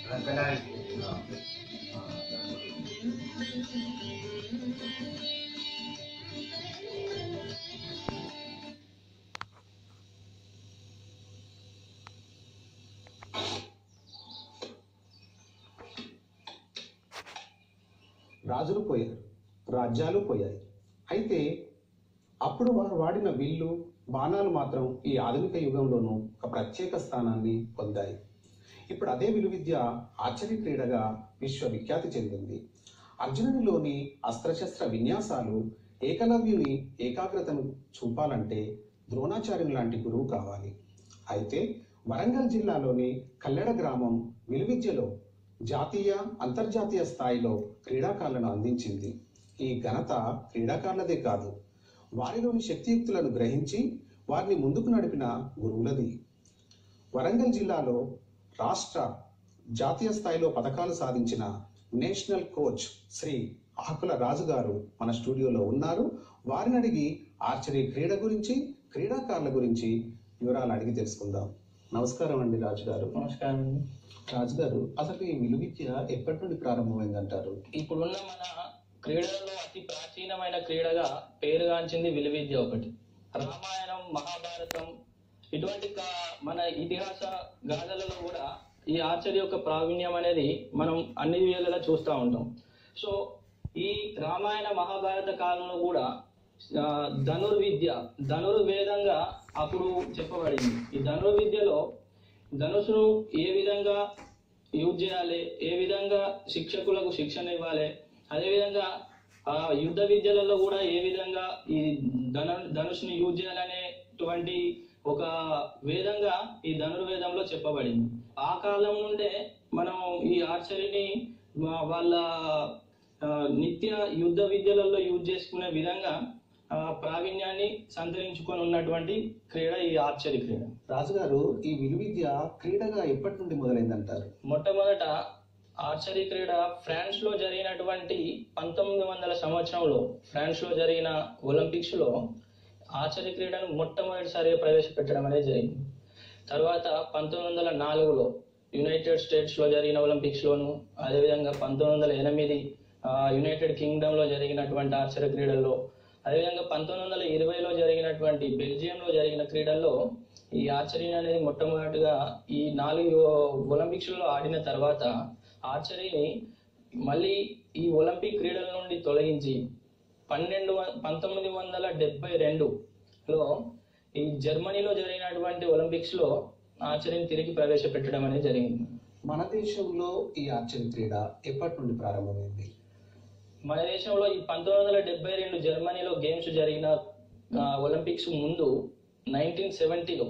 రంగనాయకి రాజులు పోయారు రాజ్యాలు పోయాయి అయితే అప్పుడు వారు వాడిన విల్లు బాణాలు మాత్రం ఈ ఆధునిక యుగంలోనూ ఒక ప్రత్యేక స్థానాన్ని పొందాయి ఇప్పుడు అదే విలువిద్య ఆశ్చర్య క్రీడగా విశ్వవిఖ్యాతి చెందింది అర్జునునిలోని అస్త్రశస్త్ర విన్యాసాలు ఏకలవ్యుని ఏకాగ్రతను చూపాలంటే ద్రోణాచార్యుని లాంటి గురువు కావాలి అయితే వరంగల్ జిల్లాలోని కల్లెడ గ్రామం విలువిద్యలో జాతీయ అంతర్జాతీయ స్థాయిలో క్రీడాకారులను అందించింది ఈ ఘనత క్రీడాకారులదే కాదు వారిలోని శక్తియుక్తులను గ్రహించి వారిని ముందుకు నడిపిన గురువులది వరంగల్ జిల్లాలో రాష్ట్ర జాతీయ స్థాయిలో పథకాలు సాధించిన నేషనల్ కోచ్ శ్రీ ఆకుల రాజు గారు మన స్టూడియోలో ఉన్నారు వారిని అడిగి ఆర్చరీ క్రీడ గురించి క్రీడాకారుల గురించి వివరాలు అడిగి తెలుసుకుందాం నమస్కారం అండి రాజు గారు నమస్కారం రాజు గారు అసలు ఈ విలువిద్య ఎప్పటి నుండి ప్రారంభమైందంటారు ఇప్పుడున్న మన క్రీడలలో అతి ప్రాచీనమైన క్రీడగా పేరుగాంచింది విలువిద్య ఒకటి రామాయణం మహాభారతం ఇటువంటి కా- మన ఇతిహాస గాథలలో కూడా ఈ ఆర్చరీ యొక్క ప్రావీణ్యం అనేది మనం అన్ని వేళలా చూస్తూ ఉంటాం సో ఈ రామాయణ మహాభారత కాలంలో కూడా ఆ, ధనుర్విద్య ధనుర్వేదంగా అప్పుడు చెప్పబడింది ఈ ధనుర్విద్యలో ధనుసును ఏ విధంగా యూజ్ చేయాలి ఏ విధంగా శిక్షకులకు శిక్షణ ఇవ్వాలి అదేవిధంగా ఆ యుద్ధ విద్యలలో కూడా ఏ విధంగా ఈ ధను ధనుసుని యూజ్ చేయాలనేటువంటి ఒక వేదంగా ఈ ధనుర్వేదంలో చెప్పబడింది ఆ కాలం నుండే మనం ఈ ఆర్చరీని మా- వాళ్ళ ఆ, నిత్య యుద్ధ విద్యలలో యూజ్ చేసుకునే విధంగా ఆ, ప్రావీణ్యాన్ని సంతరించుకొని ఉన్నటువంటి క్రీడ ఈ ఆర్చరీ క్రీడ రాజుగారు ఈ విలువిద్య క్రీడగా ఎప్పటి నుండి మొదలైందంటారు మొట్టమొదట ఆర్చరీ క్రీడ ఫ్రాన్స్ లో జరిగినటువంటి పంతొమ్మిది వందల సంవత్సరంలో ఫ్రాన్స్ లో జరిగిన ఒలింపిక్స్ లో ఆర్చరీ క్రీడను మొట్టమొదటిసారిగా ప్రవేశపెట్టడం అనేది జరిగింది తర్వాత పంతొమ్మిది వందల నాలుగులో యునైటెడ్ స్టేట్స్ లో జరిగిన ఒలింపిక్స్ లోను అదేవిధంగా పంతొమ్మిది వందల ఎనిమిది ఆ, యునైటెడ్ కింగ్డమ్ లో జరిగినటువంటి ఆర్చరీ క్రీడల్లో అదేవిధంగా పంతొమ్మిది వందల ఇరవైలో జరిగినటువంటి బెల్జియంలో జరిగిన క్రీడల్లో ఈ ఆర్చరీ అనేది మొట్టమొదటిగా ఈ నాలుగు ఒలింపిక్స్ లో ఆడిన తర్వాత ఆర్చరీని మళ్ళీ ఈ ఒలింపిక్ క్రీడల నుండి తొలగించి పన్నెండు వ- పంతొమ్మిది వందల డెబ్బై రెండులో ఈ జర్మనీలో జరిగినటువంటి ఒలింపిక్స్ లో ఆర్చరీని తిరిగి ప్రవేశపెట్టడం అనేది జరిగింది మన దేశంలో ఈ ఆర్చరీ క్రీడ ఎప్పటి నుండి ప్రారంభమైంది మన దేశంలో ఈ పంతొమ్మిది వందల డెబ్బై రెండు జర్మనీలో గేమ్స్ జరిగిన ఆ, ఒలింపిక్స్ ముందు నైన్టీన్ సెవెంటీలో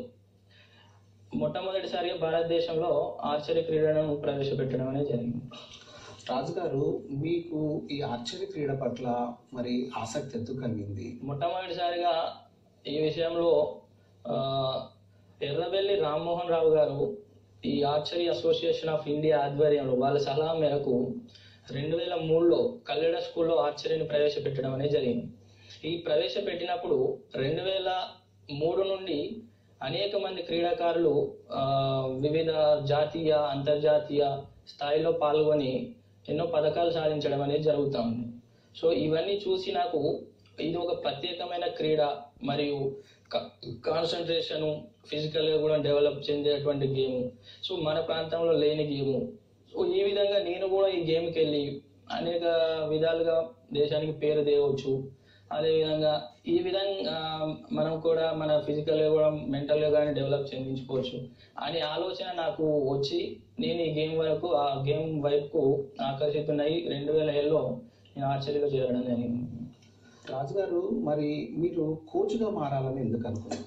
మొట్టమొదటిసారిగా భారతదేశంలో ఆర్చరీ క్రీడను ప్రవేశపెట్టడం అనేది జరిగింది రాజుగారు మీకు ఈ ఆర్చరీ క్రీడ పట్ల మరి ఆసక్తి ఎందుకు కలిగింది మొట్టమొదటిసారిగా ఈ విషయంలో ఆ, ఎర్రబెల్లి రామ్మోహన్ రావు గారు ఈ ఆర్చరీ అసోసియేషన్ ఆఫ్ ఇండియా ఆధ్వర్యంలో వాళ్ళ సలహా మేరకు రెండు వేల మూడులో కల్లెడ స్కూల్లో ఆర్చరీని ప్రవేశపెట్టడం అనేది జరిగింది ఈ ప్రవేశపెట్టినప్పుడు రెండు వేల మూడు నుండి అనేక మంది క్రీడాకారులు ఆ, వివిధ జాతీయ అంతర్జాతీయ స్థాయిలో పాల్గొని ఎన్నో పథకాలు సాధించడం అనేది జరుగుతూ ఉంది సో ఇవన్నీ చూసి నాకు ఇది ఒక ప్రత్యేకమైన క్రీడ మరియు కాన్సన్ట్రేషన్ ఫిజికల్ గా కూడా డెవలప్ చెందేటువంటి గేమ్ సో మన ప్రాంతంలో లేని గేమ్ సో ఈ విధంగా నేను కూడా ఈ గేమ్కి వెళ్ళి అనేక విధాలుగా దేశానికి పేరు తేవచ్చు అదేవిధంగా ఈ విధంగా ఆ, మనం కూడా మన ఫిజికల్ గా కూడా మెంటల్ గా కానీ డెవలప్ చెందించుకోవచ్చు అనే ఆలోచన నాకు వచ్చి నేను ఈ గేమ్ వరకు ఆ గేమ్ వైపుకు ఆకర్షితున్నాయి రెండు వేల ఏళ్ళలో నేను ఆశ్చర్యగా చేరడం జరిగింది రాజుగారు మరి మీరు కోచ్గా మారాలని ఎందుకు అనుకున్నారు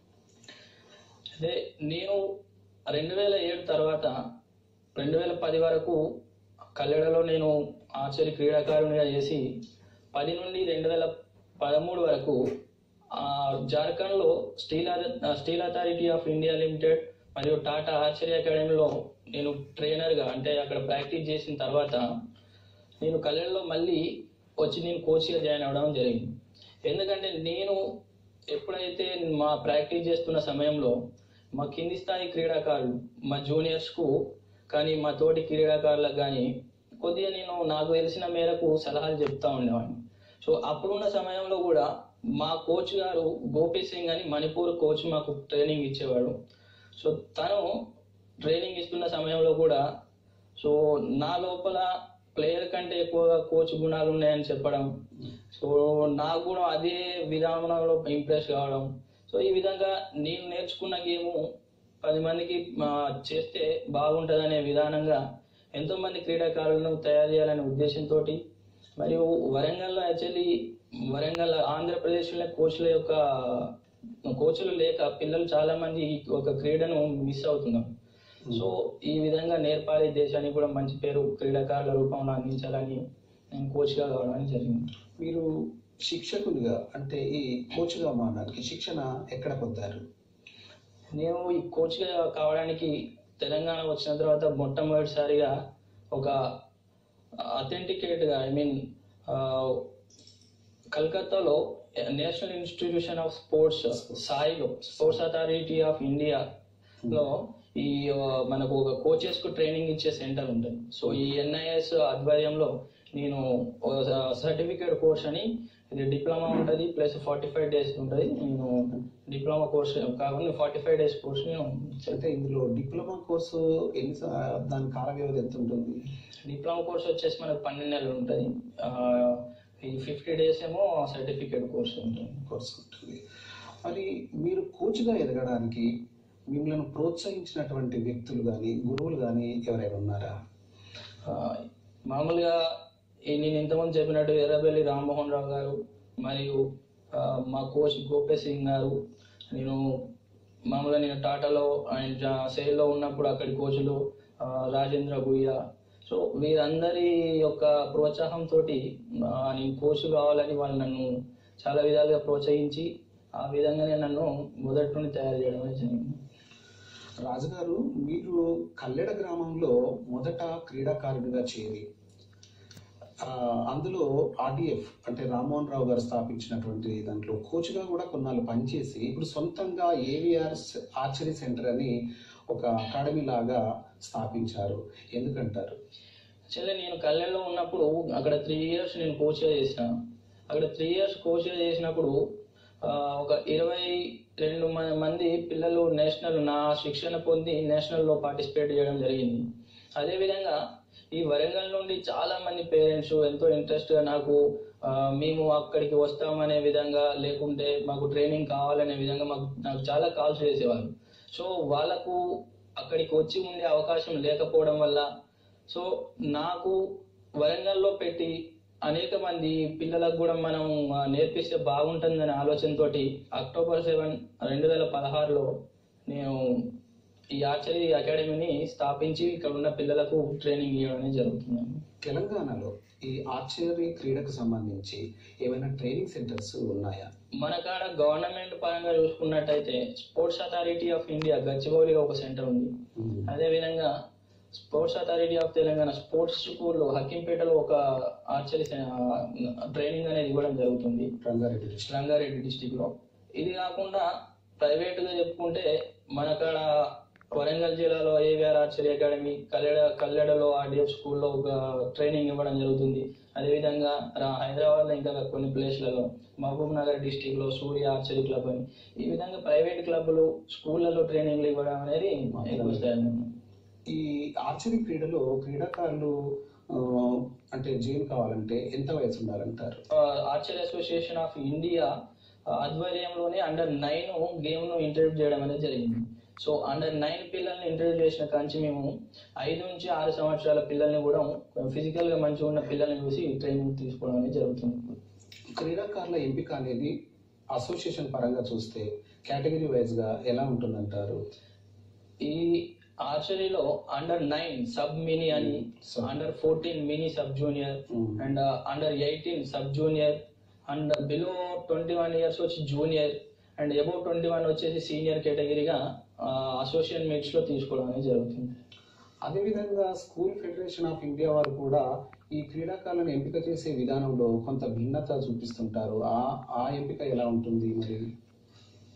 అదే నేను రెండు వేల ఏడు తర్వాత రెండు వేల పది వరకు కల్లెడలో నేను ఆర్చరీ క్రీడాకారునిగా చేసి పది నుండి రెండు వేల పదమూడు వరకు ఆ, జార్ఖండ్లో స్టీల్ అథ- steel authority of India limited మరియు టాటా ఆర్చరీ అకాడమీలో నేను ట్రైనర్గా అంటే అక్కడ ప్రాక్టీస్ చేసిన తర్వాత నేను కల్లెడలో మళ్ళీ వచ్చి నేను కోచ్గా జాయిన్ అవ్వడం జరిగింది ఎందుకంటే నేను ఎప్పుడైతే మా ప్రాక్టీస్ చేస్తున్న సమయంలో మా కింది స్థాయి క్రీడాకారులు మా జూనియర్స్కు కానీ మా తోటి క్రీడాకారులకు కానీ కొద్దిగా నేను నాకు తెలిసిన మేరకు సలహాలు చెప్తా ఉండేవాడిని సో అప్పుడున్న సమయంలో కూడా మా కోచ్ గారు గోపి సింగ్ అని మణిపూర్ కోచ్ మాకు ట్రైనింగ్ ఇచ్చేవాడు సో తను ట్రైనింగ్ ఇస్తున్న సమయంలో కూడా సో నా లోపల ప్లేయర్ కంటే ఎక్కువగా కోచ్ గుణాలు ఉన్నాయని చెప్పడం సో నాకు కూడా అదే విధానంలో ఇంప్రెస్ కావడం సో ఈ విధంగా నేను నేర్చుకున్న గేము పది మందికి ఆ, చేస్తే బాగుంటుందనే విధానంగా ఎంతో మంది క్రీడాకారులను తయారు చేయాలనే ఉద్దేశంతో మరియు వరంగల్లో యాక్చువల్లీ వరంగల్ ఆంధ్రప్రదేశ్లో కోచ్ల యొక్క కోచ్లు లేక పిల్లలు చాలా మంది ఈ ఒక క్రీడను మిస్ అవుతున్నారు సో ఈ విధంగా నేర్పాలి దేశానికి కూడా మంచి పేరు క్రీడాకారుల రూపంలో అందించాలని నేను కోచ్గా కావడం జరిగింది మీరు శిక్షకునిగా అంటే ఈ కోచ్గా మారడానికి శిక్షణ ఎక్కడ పొందారు నేను ఈ కోచ్గా కావడానికి తెలంగాణ వచ్చిన తర్వాత మొట్టమొదటిసారిగా ఒక అథెంటికేట్గా ఐ మీన్ కలకత్తాలో నేషనల్ ఇన్స్టిట్యూషన్ ఆఫ్ స్పోర్ట్స్ సాయిలో స్పోర్ట్స్ అథారిటీ ఆఫ్ ఇండియా లో ఈ ఆ, మనకు ఒక కోచెస్ కు ట్రైనింగ్ ఇచ్చే సెంటర్ ఉంటుంది సో ఈ ఎన్ఐఎస్ ఆధ్వర్యంలో నేను సర్టిఫికేట్ కోర్స్ అని ఇది డిప్లొమా ఉంటుంది ప్లస్ ఫార్టీ ఫైవ్ డేస్ ఉంటుంది నేను డిప్లొమా కోర్స్ కాకుండా ఫార్టీ ఫైవ్ డేస్ కోర్స్ నేను అంటే ఇందులో డిప్లొమా కోర్సు ఎన్ని స- దాని కాల వ్యవధి ఎంత ఉంటుంది డిప్లొమా కోర్స్ వచ్చేసి మనకు పన్నెండు నెలలు ఉంటుంది ఆ, ఈ ఫిఫ్టీ డేస్ ఏమో సర్టిఫికేట్ కోర్స్ ఉంటుంది కోర్సు ఉంటుంది మరి మీరు కోచ్గా ఎదగడానికి మిమ్మల్ని ప్రోత్సహించినటువంటి వ్యక్తులు కానీ గురువులు కానీ ఎవరైనా ఉన్నారా ఆ, మామూలుగా ఈ నేను ఇంతకుముందు చెప్పినట్టు ఎర్రబెల్లి రామ్మోహన్ రావు గారు మరియు ఆ, మా కోచ్ గోపే సింగ్ గారు నేను మామూలుగా నేను టాటాలో అండ్ జా- సేల్లో ఉన్నప్పుడు అక్కడి కోచ్లు ఆ, రాజేంద్ర గుయ్య సో వీరందరి యొక్క ప్రోత్సాహంతో నేను కోచ్ కావాలని వాళ్ళు నన్ను చాలా విధాలుగా ప్రోత్సహించి ఆ విధంగానే నన్ను మొదటి నుండి తయారు చేయడం అనేది జరిగింది రాజుగారు మీరు కల్లెడ గ్రామంలో మొదట క్రీడాకారుడిగా చేరి ఆ, అందులో ఆర్డిఎఫ్ అంటే రామ్మోహన్ రావు గారు స్థాపించినటువంటి దాంట్లో కోచ్గా కూడా కొన్నాళ్ళు పనిచేసి ఇప్పుడు సొంతంగా ఏవిఆర్ ఆర్చరీ సెంటర్ అని ఒక అకాడమీ లాగా స్థాపించారు ఎందుకంటారు యాక్చువల్లీ నేను కళ్యాణ్లో ఉన్నప్పుడు అక్కడ త్రీ ఇయర్స్ నేను కోచ్గా చేసిన అక్కడ త్రీ ఇయర్స్ కోచ్గా చేసినప్పుడు ఆ, ఒక ఇరవై రెండు మ- మంది పిల్లలు నేషనల్ నా శిక్షణ పొంది నేషనల్లో పార్టిసిపేట్ చేయడం జరిగింది అదేవిధంగా ఈ వరంగల్ నుండి చాలా మంది పేరెంట్స్ ఎంతో ఇంట్రెస్ట్గా నాకు ఆ, మేము అక్కడికి వస్తామనే విధంగా లేకుంటే మాకు ట్రైనింగ్ కావాలనే విధంగా మాకు నాకు చాలా కాల్స్ చేసేవారు సో వాళ్ళకు అక్కడికి వచ్చి ఉండే అవకాశం లేకపోవడం వల్ల సో నాకు వరంగల్లో పెట్టి అనేక మంది పిల్లలకు కూడా మనం ఆ, నేర్పిస్తే బాగుంటుందనే ఆలోచనతోటి అక్టోబర్ సెవెన్ రెండు వేల పదహారులో నేను ఈ ఆర్చరీ అకాడమీని స్థాపించి ఇక్కడ ఉన్న పిల్లలకు ట్రైనింగ్ ఇవ్వడం అనేది జరుగుతుంది తెలంగాణలో ఈ ఆర్చరీ క్రీడకు సంబంధించి ఏమైనా ట్రైనింగ్ సెంటర్స్ ఉన్నాయా మన కాడ గవర్నమెంట్ పరంగా చూసుకున్నట్టయితే స్పోర్ట్స్ అథారిటీ ఆఫ్ ఇండియా గచ్చిబౌలిలో ఒక సెంటర్ ఉంది అదేవిధంగా sports authority of Telangana sports స్కూల్లో హక్కింపేటలో ఒక ఆర్చరీ ట్రైనింగ్ అనేది ఇవ్వడం జరుగుతుంది రంగారెడ్డి డిస్ట్రిక్ట్ రంగారెడ్డి డిస్టిక్ లో ఇది కాకుండా ప్రైవేట్ గా చెప్పుకుంటే మన కాడ వరంగల్ జిల్లాలో ఏవిఆర్ ఆర్చరీ అకాడమీ కల్లెడ కల్లెడలో ఆర్డిఎఫ్ స్కూల్లో ఒక ట్రైనింగ్ ఇవ్వడం జరుగుతుంది అదేవిధంగా రా- హైదరాబాద్లో ఇంకా కొన్ని ప్లేస్లలో మహబూబ్ నగర్ డిస్టిక్ లో సూర్య ఆర్చరీ క్లబ్ అని ఈ విధంగా ప్రైవేట్ క్లబ్లు స్కూళ్ళలో ట్రైనింగ్లు ఇవ్వడం అనేది ఎక్కువ స్థాయిలో ఉంది. ఈ ఆర్చరీ క్రీడలో క్రీడాకారులు ఆ, అంటే జైన్ కావాలంటే ఎంత వయసు ఉండాలంటారు ఆర్చరీ అసోసియేషన్ ఆఫ్ ఇండియా ఆధ్వర్యంలోనే అండర్ నైన్ గేమ్ ను ఇంట్రడ్యూస్ చేయడం అనేది జరిగింది సో అండర్ నైన్ పిల్లల్ని ఇంట్రడ్యూస్ చేసిన కాంచి మేము ఐదు నుంచి ఆరు సంవత్సరాల పిల్లల్ని కూడా ఫిజికల్ గా మంచిగా ఉన్న పిల్లల్ని చూసి ట్రైనింగ్ తీసుకోవడం అనేది జరుగుతుంది క్రీడాకారుల ఎంపిక అనేది అసోసియేషన్ పరంగా చూస్తే కేటగిరీ వైజ్ గా ఎలా ఉంటుందంటారు ఈ ఆర్చరీలో అండర్ నైన్ సబ్ మినీ అని Sub. Under fourteen mini sub junior Mm. And under eighteen sub junior and below twenty one years వచ్చి junior and above twenty one వచ్చేసి సీనియర్ కేటగిరీగా అసోసియేషన్ మీట్స్ లో తీసుకోవడం అనేది జరుగుతుంది అదేవిధంగా స్కూల్ ఫెడరేషన్ ఆఫ్ ఇండియా వారు కూడా ఈ క్రీడాకారులను ఎంపిక చేసే విధానంలో కొంత భిన్నత చూపిస్తుంటారు ఆ ఆ ఎంపిక ఎలా ఉంటుంది మరి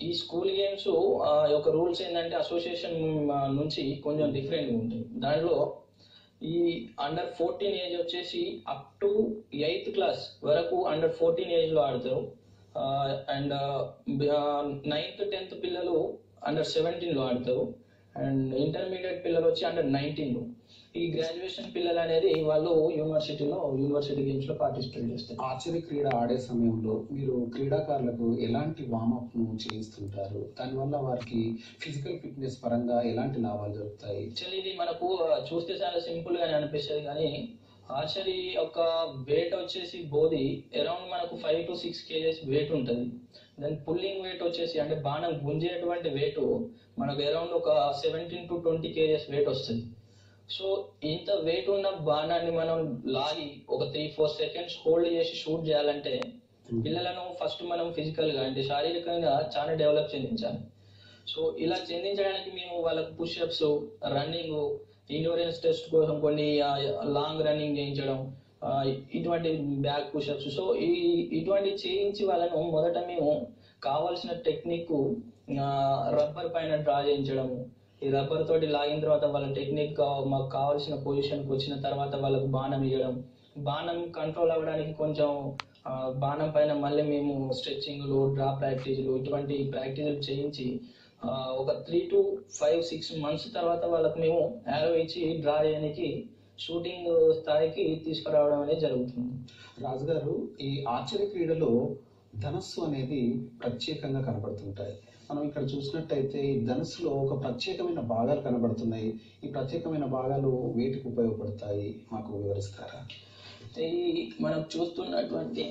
ఈ స్కూల్ గేమ్స్ యొక్క రూల్స్ ఏంటంటే అసోసియేషన్ నుంచి కొంచెం డిఫరెంట్గా ఉంటాయి దాంట్లో ఈ అండర్ ఫోర్టీన్ ఏజ్ వచ్చేసి అప్ టు ఎయిత్ క్లాస్ వరకు అండర్ ఫోర్టీన్ ఏజ్లో ఆడతారు అండ్ నైన్త్ టెన్త్ పిల్లలు అండర్ సెవెంటీన్లో ఆడతారు అండ్ ఇంటర్మీడియట్ పిల్లలు వచ్చి అండర్ నైన్టీన్లో ఈ గ్రాడ్యుయేషన్ పిల్లలు అనేది వాళ్ళు యూనివర్సిటీలో యూనివర్సిటీ గేమ్స్లో పార్టిసిపేట్ చేస్తారు ఆర్చరీ క్రీడ ఆడే సమయంలో మీరు క్రీడాకారులకు ఎలాంటి వామప్ ను చేయిస్తుంటారు దానివల్ల వారికి ఫిజికల్ ఫిట్నెస్ పరంగా ఎలాంటి లాభాలు జరుగుతాయి యాక్చువల్లీ ఇది మనకు చూస్తే చాలా సింపుల్ గానే అనిపిస్తుంది కానీ ఆర్చరీ యొక్క వెయిట్ వచ్చేసి బోధి అరౌండ్ మనకు five to six kgs weight ఉంటుంది దెన్ పుల్లింగ్ వెయిట్ వచ్చేసి అంటే బాణం గుంజేటువంటి వెయిట్ మనకు అరౌండ్ ఒక seventeen to twenty kgs weight వస్తుంది సో ఇంత వెయిట్ ఉన్న బాణాన్ని మనం లాగి ఒక త్రీ ఫోర్ సెకండ్స్ హోల్డ్ చేసి షూట్ చేయాలంటే పిల్లలను ఫస్ట్ మనం ఫిజికల్ గా అంటే శారీరకంగా చాలా డెవలప్ చెందించాలి సో ఇలా చెందించడానికి మేము వాళ్ళకు పుషప్స్ రన్నింగ్ ఇండోరెన్స్ టెస్ట్ కోసం కొన్ని లాంగ్ రన్నింగ్ చేయించడం ఆ, ఇటువంటి బ్యాక్ పుషప్స్ సో ఈ ఇటువంటి చేయించి వాళ్ళను మొదట మేము కావాల్సిన టెక్నిక్ రబ్బర్ పైన డ్రా చేయించడము ఈ రబ్బర్ తోటి లాగిన తర్వాత వాళ్ళ టెక్నిక్ మాకు కావాల్సిన పొజిషన్కి వచ్చిన తర్వాత వాళ్ళకు బాణం ఇవ్వడం బాణం కంట్రోల్ అవ్వడానికి కొంచెం ఆ, బాణం పైన మళ్ళీ మేము స్ట్రెచ్చింగ్లు డ్రా ప్రాక్టీసులు ఇటువంటి ప్రాక్టీసులు చేయించి ఆ, ఒక three to five six months తర్వాత వాళ్ళకి మేము యారో ఇచ్చి డ్రా చేయడానికి షూటింగ్ స్థాయికి తీసుకురావడం అనేది జరుగుతుంది రాజుగారు ఈ ఆర్చరీ క్రీడలో ధనస్సు అనేది ప్రత్యేకంగా కనబడుతుంటాయి మనం ఇక్కడ చూసినట్టయితే ఈ ధనుస్సులో ఒక ప్రత్యేకమైన భాగాలు కనబడుతున్నాయి ఈ ప్రత్యేకమైన భాగాలు వేటికి ఉపయోగపడతాయి మాకు వివరిస్తారా ఈ మనం చూస్తున్నటువంటి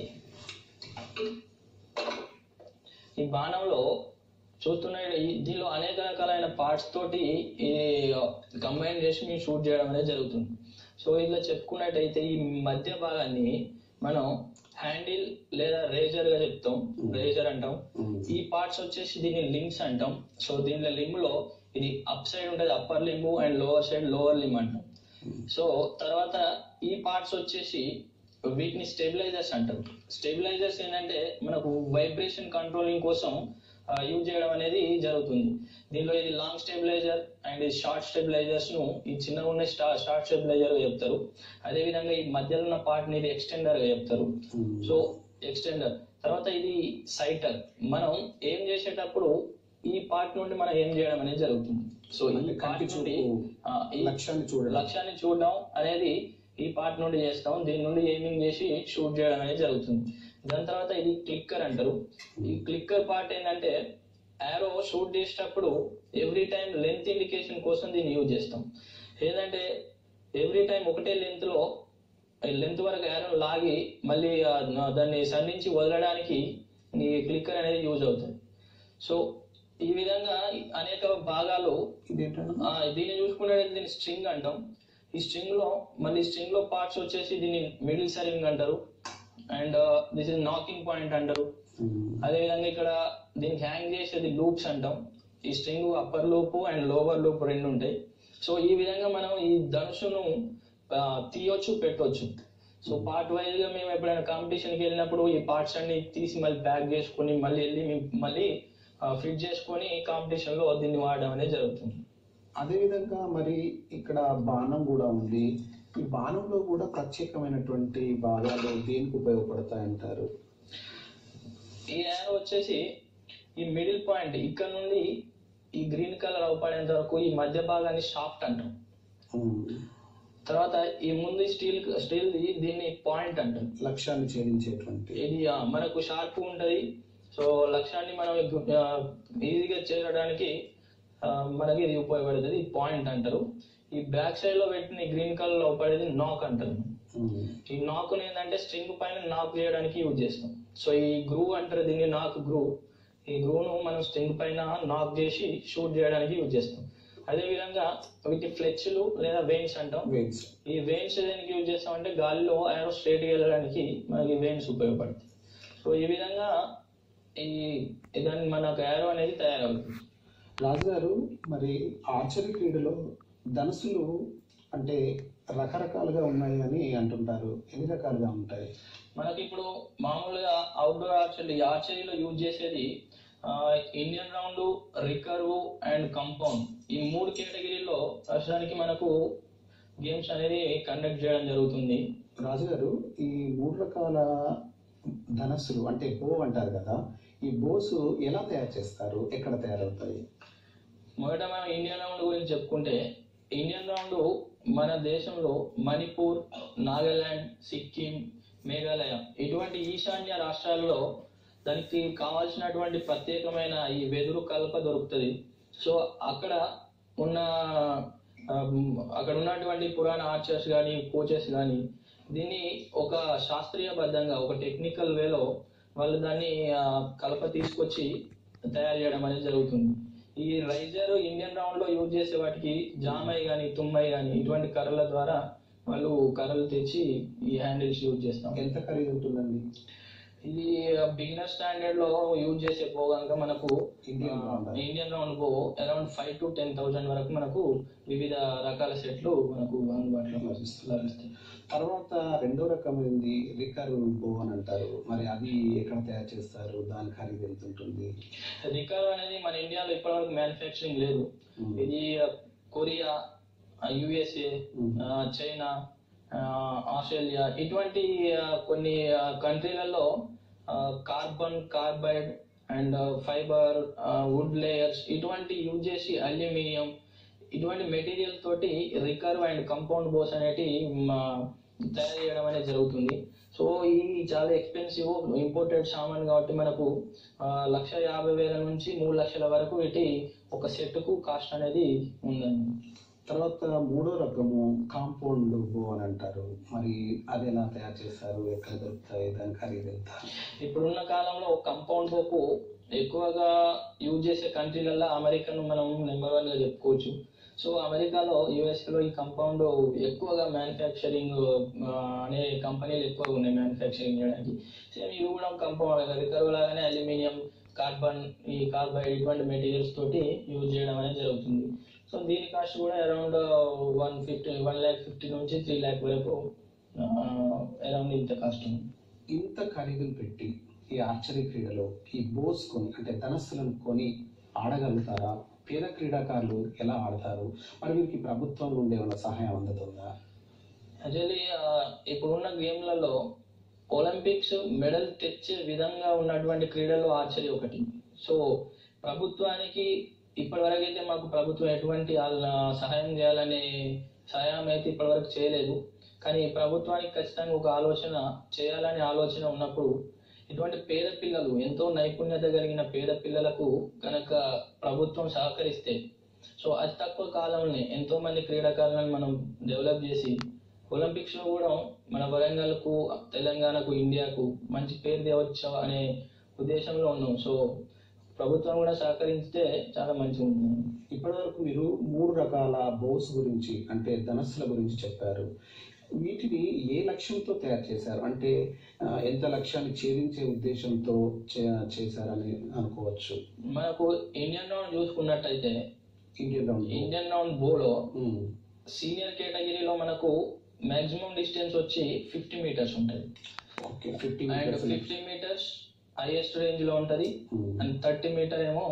ఈ బాణంలో చూస్తున్న ఈ- దీనిలో అనేక రకాలైన పార్ట్స్ తోటి ఈ కంబైన్ చేసి మేము షూట్ చేయడం అనేది జరుగుతుంది సో ఇట్లా చెప్పుకున్నట్టయితే ఈ మధ్య భాగాన్ని మనం హ్యాండిల్ లేదా రేజర్ గా చెప్తాం రేజర్ అంటాం ఈ పార్ట్స్ వచ్చేసి దీన్ని లింక్స్ అంటాం సో దీనిలో లింబ్ లో ఇది అప్ సైడ్ ఉంటుంది upper limb and lower side lower limb అంటాం సో తర్వాత ఈ పార్ట్స్ వచ్చేసి వీటిని స్టెబిలైజర్స్ అంటారు స్టెబిలైజర్స్ ఏంటంటే మనకు వైబ్రేషన్ కంట్రోలింగ్ కోసం యూజ్ చేయడం అనేది జరుగుతుంది దీనిలో ఇది లాంగ్ స్టెబిలైజర్ అండ్ ఇది షార్ట్ స్టెబిలైజర్స్ ను ఈ చిన్నగా ఉన్న షార్ట్ స్టెబిలైజర్ గా చెప్తారు అదే విధంగా ఈ మధ్యలో ఉన్న పార్ట్ ని ఇది ఎక్స్టెండర్ గా చెప్తారు సో ఎక్స్టెండర్ తర్వాత ఇది సైటర్ మనం ఏం చేసేటప్పుడు ఈ పార్ట్ నుండి మనం ఏం చేయడం అనేది జరుగుతుంది సో ఈ అంటే పార్ట్ కంటి నుండి చూపు ఆ, ఈ లక్ష్యాన్ని చూడడం లక్ష్యాన్ని చూడడం అనేది ఈ పార్ట్ నుండి చేస్తాం దీని నుండి ఎయిమింగ్ చేసి షూట్ చేయడం అనేది జరుగుతుంది దాని తర్వాత ఇది క్లిక్కర్ అంటారు ఈ క్లిక్కర్ పార్ట్ ఏంటంటే యారో షూట్ చేసేటప్పుడు ఎవ్రీ టైం లెంత్ ఇండికేషన్ కోసం దీన్ని యూజ్ చేస్తాం ఏంటంటే ఎవ్రీ టైం ఒకటే లెంత్ లో లెంత్ వరకు యారో లాగి మళ్ళీ ఆ, దాన్ని సంధించి వదలడానికి ఈ క్లిక్కర్ అనేది యూజ్ అవుతుంది సో ఈ విధంగా అనేక భాగాలు ఇదేంటంటే ఆ, దీన్ని చూసుకుంటే దీన్ని స్ట్రింగ్ అంటాం ఈ స్ట్రింగ్ లో మళ్ళీ స్ట్రింగ్ లో పార్ట్స్ వచ్చేసి దీన్ని మిడిల్ సరింగ్ అంటారు and this is nocking point అంటారు అదే విధంగా ఇక్కడ దీనికి హ్యాంగ్ చేసేది లూప్స్ అంటాం ఈ string upper loop and lower loop రెండు ఉంటాయి సో ఈ విధంగా మనం ఈ ధనుసును ఆ, తీయొచ్చు పెట్టొచ్చు సో పార్ట్ వైజ్ గా మేము ఎప్పుడైనా కాంపిటీషన్ కి వెళ్ళినప్పుడు ఈ పార్ట్స్ అన్ని తీసి మళ్ళీ ప్యాక్ చేసుకొని మళ్ళీ వెళ్ళి మేము మళ్ళీ ఫిట్ చేసుకొని కాంపిటీషన్ లో దీన్ని వాడడం అనేది జరుగుతుంది అదే విధంగా మరి ఇక్కడ బాణం కూడా ఉంది ఈ బాణంలో కూడా ప్రత్యేకమైనటువంటి భాగాలు దేనికి ఉపయోగపడతాయి అంటారు ఈ యారో వచ్చేసి ఈ మిడిల్ పాయింట్ ఇక్కడ నుండి ఈ గ్రీన్ కలర్ అవపడేంత వరకు ఈ మధ్య భాగాన్ని షాఫ్ట్ అంటాం తర్వాత ఈ ముందు స్టీల్ స్టీల్ దీన్ని పాయింట్ అంటాం లక్ష్యాన్ని ఛేదించేటువంటి ఇది ఆ, మనకు షార్ప్ ఉంటది సో లక్ష్యాన్ని మనం ఈజీగా చేరడానికి ఆ, మనకి ఇది ఉపయోగపడుతుంది ఈ పాయింట్ అంటారు ఈ బ్యాక్ సైడ్ లో పెట్టిన గ్రీన్ కలర్ లో పడేది నాక్ అంటారు ఉమ్. ఈ నాక్ ఏంటంటే స్ట్రింగ్ పైన నాక్ చేయడానికి యూజ్ చేస్తాం సో ఈ గ్రూ అంటారు దీన్ని నాక్ గ్రూ ఈ గ్రూను మనం స్ట్రింగ్ పైన నాక్ చేసి షూట్ చేయడానికి యూజ్ చేస్తాం అదే విధంగా వీటి ఫ్లెచ్లు లేదా వెయిన్స్ అంటాం Weights. ఈ వెయిన్స్ దేనికి యూజ్ చేస్తాం అంటే గాలిలో యారో స్ట్రేట్ వెళ్ళడానికి మనకి వెయిన్స్ ఉపయోగపడతాయి సో ఈ విధంగా ఈ దాన్ని మనకు యారో అనేది తయారవుతుంది రాజుగారు మరి ఆర్చరీ క్రీడలో ధనుసులు అంటే రకరకాలుగా ఉన్నాయి అని అంటుంటారు ఎన్ని రకాలుగా ఉంటాయి మనకి ఇప్పుడు మామూలుగా అవుట్డోర్ ఆర్చరీ ఆర్చరీలో యూజ్ చేసేది Indian round recurve and compound ఈ మూడు కేటగిరీలో ప్రస్తుతానికి మనకు గేమ్స్ అనేది కండక్ట్ చేయడం జరుగుతుంది రాజుగారు ఈ మూడు రకాల ధనస్సులు అంటే బో అంటారు కదా ఈ బోసు ఎలా తయారు చేస్తారు ఎక్కడ తయారవుతాయి మొదట మనం ఇండియన్ రౌండ్ గురించి చెప్పుకుంటే ఇండియన్ రౌండ్ మన దేశంలో మణిపూర్ నాగాలాండ్ సిక్కిం మేఘాలయ ఇటువంటి ఈశాన్య రాష్ట్రాల్లో దానికి కావాల్సినటువంటి ప్రత్యేకమైన ఈ వెదురు కలప దొరుకుతుంది సో అక్కడ ఉన్న ఆ, అక్కడ ఉన్నటువంటి పురాణ ఆర్చర్స్ కానీ కోచెస్ కానీ దీన్ని ఒక శాస్త్రీయబద్ధంగా ఒక టెక్నికల్ వేలో వాళ్ళు దాన్ని ఆ, కలప తీసుకొచ్చి తయారు చేయడం అనేది జరుగుతుంది ఈ రైజర్ ఇండియన్ రౌండ్ లో యూజ్ చేసే వాటికి జామై కానీ తుమ్మై కానీ ఇటువంటి కర్రల ద్వారా వాళ్ళు కర్రలు తెచ్చి ఈ హ్యాండిల్స్ యూజ్ చేస్తాం ఎంత ఖరీదు ఉంటుందండి ఇది బిగినర్ స్టాండర్డ్ లో యూజ్ చేసే పో కనుక మనకు ఇండియన్ ఆ, రౌండ్ ఇండియన్ రౌండ్ పో around five to ten thousand వరకు మనకు వివిధ రకాల సెట్లు మనకు అందుబాటులో లభిస్తాయి తర్వాత రెండో రకమైనది రికర్ బో అని అంటారు మరి అది ఎక్కడ తయారు చేస్తారు దాని ఖరీదు ఎంత ఉంటుంది రికర్ అనేది మన ఇండియాలో ఇప్పటివరకు మ్యానుఫ్యాక్చరింగ్ లేదు ఉమ్. ఇది కొరియా యుఎస్ఏ ఉమ్. చైనా ఆ, ఆస్ట్రేలియా ఇటువంటి ఆ, కొన్ని ఆ, కంట్రీలలో carbon carbide and fibre wood layers ఇటువంటి యూజ్ చేసి అల్యూమినియం ఇటువంటి మెటీరియల్ తోటి రికర్వ్ అండ్ కంపౌండ్ బోస్ అనేటి మ- తయారు చేయడం అనేది జరుగుతుంది సో ఇది చాలా ఎక్స్పెన్సివ్ ఇంపోర్టెడ్ సామాన్ కాబట్టి మనకు ఆ, లక్ష యాభై వేల నుంచి మూడు లక్షల వరకు వీటి ఒక సెట్కు కాస్ట్ అనేది ఉందండి తర్వాత మూడో రకము కాంపౌండ్ బో అని అంటారు మరి అది ఎలా తయారు చేస్తారు ఎక్కడ దొరుకుతాయి దాని ఖరీదు ఎంత ఇప్పుడున్న కాలంలో కంపౌండ్ బోకు ఎక్కువగా యూజ్ చేసే కంట్రీలలో అమెరికాను మనం నెంబర్ వన్ గా చెప్పుకోవచ్చు సో అమెరికాలో US లో ఈ కంపౌండ్ ఎక్కువగా మ్యానుఫ్యాక్చరింగ్ అనే కంపెనీలు ఎక్కువగా ఉన్నాయి మ్యానుఫ్యాక్చరింగ్ చేయడానికి సేమ్ ఇవి కూడా కంపౌండ్ రికర్వ్ లాగానే అల్యూమినియం కార్బన్ ఈ కార్బైడ్ ఇటువంటి మెటీరియల్స్ తోటి యూజ్ చేయడం అనేది జరుగుతుంది సో దీని కాస్ట్ కూడా around one fifty one lakh fifty నుంచి త్రీ ల్యాక్ వరకు అరౌండ్ ఇంత కాస్ట్ ఉంది ఇంత ఖరీదులు పెట్టి ఈ ఆర్చరీ క్రీడలో ఈ బోస్ కొని అంటే ధనస్సులను కొని ఆడగలుగుతారా పేద క్రీడాకారులు ఎలా ఆడతారు మరి వీరికి ప్రభుత్వం నుండి ఏమైనా సహాయం అందుతుందా యాక్చువల్లీ ఇప్పుడున్న గేమ్లలో ఒలింపిక్స్ మెడల్ తెచ్చే విధంగా ఉన్నటువంటి క్రీడల్లో ఆర్చరీ ఒకటి సో ప్రభుత్వానికి ఇప్పటివరకు అయితే మాకు ప్రభుత్వం ఎటువంటి ఆ- సహాయం చేయాలనే సహాయం అయితే ఇప్పటివరకు చేయలేదు కానీ ప్రభుత్వానికి ఖచ్చితంగా ఒక ఆలోచన చేయాలనే ఆలోచన ఉన్నప్పుడు ఇటువంటి పేద పిల్లలు ఎంతో నైపుణ్యత కలిగిన పేద పిల్లలకు కనుక ప్రభుత్వం సహకరిస్తే సో అతి తక్కువ కాలంలోనే ఎంతో మంది క్రీడాకారులను మనం డెవలప్ చేసి ఒలింపిక్స్ లో కూడా మన వరంగల్కు తెలంగాణకు ఇండియాకు మంచి పేరు తేవచ్చు అనే ఉద్దేశంలో ఉన్నాం సో ప్రభుత్వం కూడా సహకరిస్తే చాలా మంచిగా ఉంటుంది ఇప్పటివరకు మీరు మూడు రకాల బోస్ గురించి అంటే ధనస్సుల గురించి చెప్పారు వీటిని ఏ లక్ష్యంతో తయారు చేశారు అంటే ఆ, ఎంత లక్ష్యాన్ని ఛేదించే ఉద్దేశంతో చే- చేశారని అనుకోవచ్చు మనకు ఇండియన్ రౌండ్ చూసుకున్నట్టయితే ఇండియన్ రౌండ్ ఇండియన్ రౌండ్ బోలో ఉమ్, సీనియర్ కేటగిరీలో మనకు మాక్సిమం డిస్టెన్స్ వచ్చి ఫిఫ్టీ మీటర్స్ ఉంటుంది okay fifty and metres fifty metres highest range లో ఉంటుంది ఉమ్, అండ్ థర్టీ మీటర్ ఏమో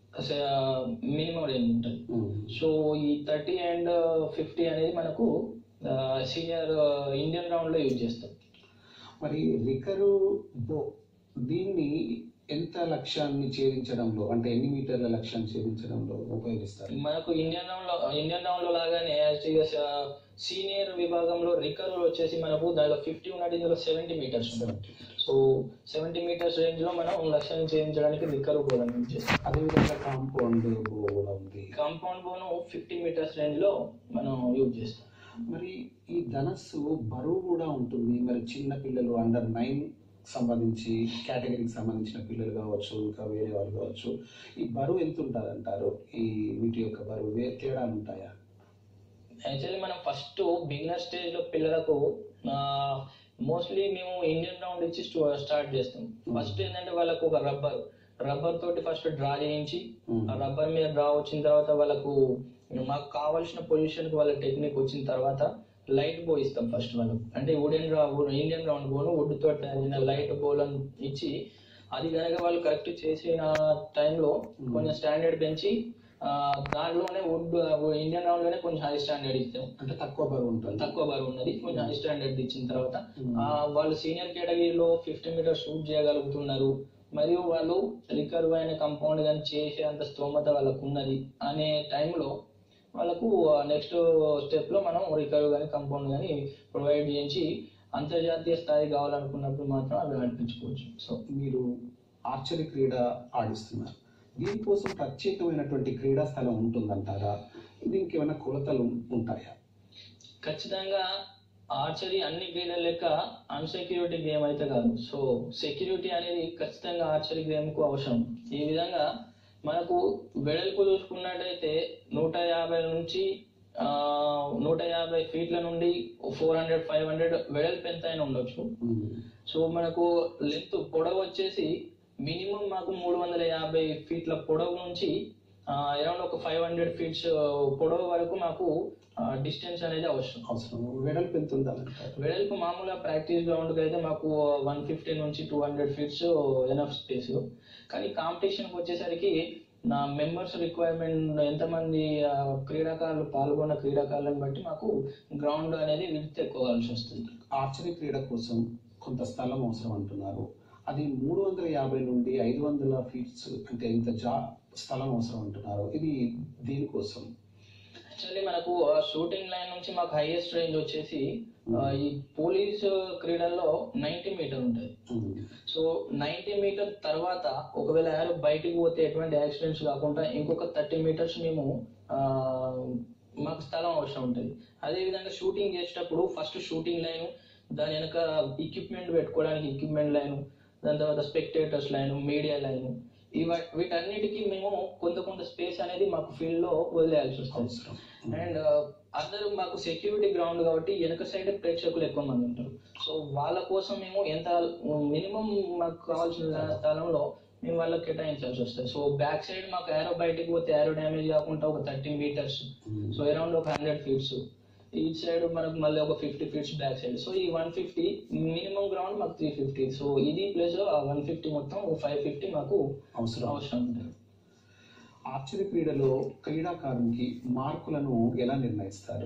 మినిమం రేంజ్ ఉంటుంది ఉమ్. సో ఈ థర్టీ అండ్ ఫిఫ్టీ అనేది మనకు సీనియర్ ఇండియన్ రౌండ్ లో యూజ్ చేస్తాం మరి రికరు బో దీన్ని ఎంత లక్ష్యాన్ని ఛేదించడంలో అంటే ఎన్ని మీటర్ల లక్ష్యాన్ని ఛేదించడంలో ఉపయోగిస్తారు మనకు ఇండియన్ రౌండ్ లో ఇండియన్ రౌండ్ లో లాగానే సీనియర్ విభాగంలో రికర్వ్ వచ్చేసి మనకు దానిలో ఫిఫ్టీ ఉన్నది ఇందులో సెవెంటీ మీటర్స్ ఉంటుంది సో సెవెంటీ మీటర్స్ రేంజ్ లో మనం లక్ష్యాన్ని ఛేదించడానికి రికర్వ్ కూడా యూజ్ చేస్తాం అదేవిధంగా కాంపౌండ్ బో కూడా ఉంది కాంపౌండ్ బోను ఫిఫ్టీ మీటర్స్ రేంజ్ లో మనం యూజ్ చేస్తాం మరి ఈ ధనస్సు బరువు కూడా ఉంటుంది మరి చిన్న పిల్లలు అండర్ నైన్ సంబంధించి కేటగిరీకి సంబంధించిన పిల్లలు కావచ్చు ఇంకా వేరే వాళ్ళు కావచ్చు ఈ బరువు ఎంత ఉంటుంది అంటారు ఈ వీటి యొక్క బరువు వే- తేడాలు ఉంటాయా యాక్చువల్లీ మనం ఫస్ట్ బిగినర్ స్టేజ్ లో పిల్లలకు మోస్ట్లీ మేము ఇండియన్ రౌండ్ ఇచ్చి స్టార్ట్ చేస్తాం ఫస్ట్ ఏంటంటే వాళ్ళకు ఒక రబ్బర్ రబ్బర్ తోటి ఫస్ట్ డ్రా చేయించి ఉమ్. ఆ రబ్బర్ మీద డ్రా వచ్చిన తర్వాత వాళ్ళకు మాకు కావాల్సిన పొజిషన్ కి వాళ్ళ టెక్నిక్ వచ్చిన తర్వాత లైట్ బో ఇస్తాం ఫస్ట్ వాళ్ళకు అంటే వుడెన్ రా ఇండియన్ రౌండ్ బోను వుడ్ తో తయారైన లైట్ బోలను ఇచ్చి అది కనుక వాళ్ళు కరెక్ట్ చేసిన టైంలో కొంచెం స్టాండర్డ్ పెంచి ఆ, దాంట్లోనే వుడ్ ఇండియన్ రౌండ్ లోనే కొంచెం హై స్టాండర్డ్ ఇస్తాం అంటే తక్కువ బరువు ఉంటుంది తక్కువ బరువు ఉన్నది కొంచెం హై స్టాండర్డ్ ఇచ్చిన తర్వాత Hmm. ఆ, వాళ్ళు సీనియర్ కేటగిరీలో ఫిఫ్టీ మీటర్స్ షూట్ చేయగలుగుతున్నారు మరియు వాళ్ళు రికర్వ్ అయిన కంపౌండ్ కానీ చేసే అంత స్తోమత వాళ్ళకు ఉన్నది అనే టైంలో వాళ్ళకు నెక్స్ట్ స్టెప్ లో మనం రికర్వ్ కానీ కంపౌండ్ కానీ ప్రొవైడ్ చేయించి అంతర్జాతీయ స్థాయి కావాలనుకున్నప్పుడు మాత్రం అవి నడిపించుకోవచ్చు సో మీరు ఆర్చరీ క్రీడ ఆడిస్తున్నారు దీనికోసం ప్రత్యేకమైనటువంటి క్రీడా స్థలం ఉంటుందంటారా దీనికి ఏమైనా కొలతలు ఉంటాయా ఖచ్చితంగా ఆర్చరీ అన్ని క్రీడల లెక్క అన్సెక్యూరిటీ గేమ్ అయితే కాదు సో సెక్యూరిటీ అనేది ఖచ్చితంగా ఆర్చరీ గేమ్ కు అవసరం ఈ విధంగా మనకు వెడల్పు చూసుకున్నట్టయితే నూట యాభై నుంచి ఆ, నూట యాభై ఫీట్ల నుండి ఫోర్ హండ్రెడ్ ఫైవ్ హండ్రెడ్ వెడల్పు ఎంత అయినా ఉండొచ్చు సో మనకు లెంత్ పొడవు వచ్చేసి మినిమం మాకు మూడు వందల యాభై ఫీట్ల పొడవు నుంచి అరౌండ్ ఒక ఫైవ్ హండ్రెడ్ ఫీట్స్ పొడవు వరకు మాకు డిస్టెన్స్ అనేది అవసరం అవసరం వెడల్పు ఎంత ఉండాలంటారు వెడల్పు మామూలుగా ప్రాక్టీస్ గ్రౌండ్కి అయితే మాకు వన్ ఫిఫ్టీ నుంచి two hundred feets enough space కానీ కాంపిటీషన్కి వచ్చేసరికి నా మెంబర్స్ రిక్వైర్మెంట్ ఎంతమంది ఆ, క్రీడాకారులు పాల్గొన్న క్రీడాకారులను బట్టి మాకు గ్రౌండ్ అనేది విడత్ ఎక్కువ కావాల్సి వస్తుంది ఆర్చరీ క్రీడ కోసం కొంత స్థలం అవసరం అంటున్నారు అది మూడు వందల యాభై నుండి ఐదు వందల ఫీట్స్ అంటే ఇంత జా స్థలం అవసరం అంటున్నారు ఇది దీనికోసం యాక్చువల్లీ మనకు షూటింగ్ లైన్ నుంచి మాకు హైయెస్ట్ రేంజ్ వచ్చేసి ఆ, ఈ పోలీస్ క్రీడల్లో నైన్టీ మీటర్ ఉంటుంది ఉమ్. సో నైన్టీ మీటర్ తర్వాత ఒకవేళ యారో బయటికి పోతే ఎటువంటి యాక్సిడెంట్స్ కాకుండా ఇంకొక థర్టీ మీటర్స్ మేము ఆ, మాకు స్థలం అవసరం ఉంటుంది అదేవిధంగా షూటింగ్ చేసేటప్పుడు ఫస్ట్ షూటింగ్ లైన్ దాని వెనక ఎక్విప్మెంట్ పెట్టుకోవడానికి ఎక్విప్మెంట్ లైన్ దాని తర్వాత స్పెక్టేటర్స్ లైన్ మీడియా లైన్ ఇవ వీటన్నిటికీ మేము కొంత కొంత స్పేస్ అనేది మాకు ఫీల్డ్ లో వదిలేయాల్సి వస్తుంది అవసరం అండ్ అందరూ మాకు సెక్యూరిటీ గ్రౌండ్ కాబట్టి వెనక సైడ్ ప్రేక్షకులు ఎక్కువ మంది ఉంటారు సో వాళ్ళ కోసం మేము ఎంత మినిమం మాకు కావాల్సిన స్థలంలో మేము వాళ్ళకి కేటాయించాల్సి వస్తుంది సో బ్యాక్ సైడ్ మాకు ఏరో బయటికి పోతే ఏరో డ్యామేజ్ కాకుండా ఒక థర్టీ మీటర్స్ ఉమ్. సో అరౌండ్ ఒక హండ్రెడ్ ఫీట్స్ ఈ సైడ్ మనకు మళ్ళీ ఒక fifty feets back side so ఈ వన్ ఫిఫ్టీ మినిమం గ్రౌండ్ మాకు త్రీ ఫిఫ్టీ సో ఇది ప్లస్ ఆ వన్ ఫిఫ్టీ మొత్తం ఫైవ్ ఫిఫ్టీ మాకు అవసరం అవసరం ఉంటుంది ఆర్చరీ క్రీడలో క్రీడాకారునికి మార్కులను ఎలా నిర్ణయిస్తారు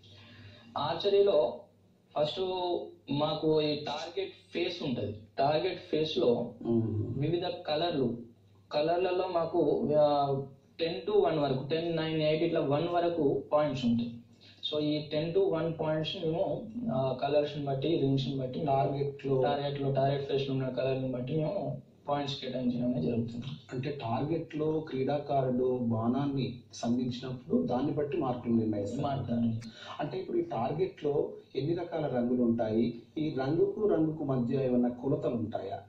ఆర్చరీలో ఫస్ట్ మాకు ఈ టార్గెట్ ఫేస్ ఉంటుంది టార్గెట్ ఫేస్ లో ఉమ్. వివిధ కలర్లు కలర్లలో మాకు టెన్ టు వన్ వరకు టెన్ నైన్ ఎయిట్ ఇట్లా వన్ వరకు పాయింట్స్ ఉంటాయి సో ఈ టెన్ టు వన్ పాయింట్స్ మేము కలర్స్ బట్టి రింగ్స్ బట్టి టార్గెట్ లో టార్గెట్ లో టార్గెట్ ఫేస్ లో ఉన్న కలర్ బట్టి మేము పాయింట్స్ కేటాయించడం అనేది జరుగుతుంది అంటే టార్గెట్ లో క్రీడాకారుడు బాణాన్ని సంధించినప్పుడు దాన్ని బట్టి మార్కులు నిర్ణయిస్తారు మాట్లాడాలి అంటే ఇప్పుడు ఈ టార్గెట్ లో ఎన్ని రకాల రంగులు ఉంటాయి ఈ రంగుకు రంగుకు మధ్య ఏమైనా కొలతలు ఉంటాయా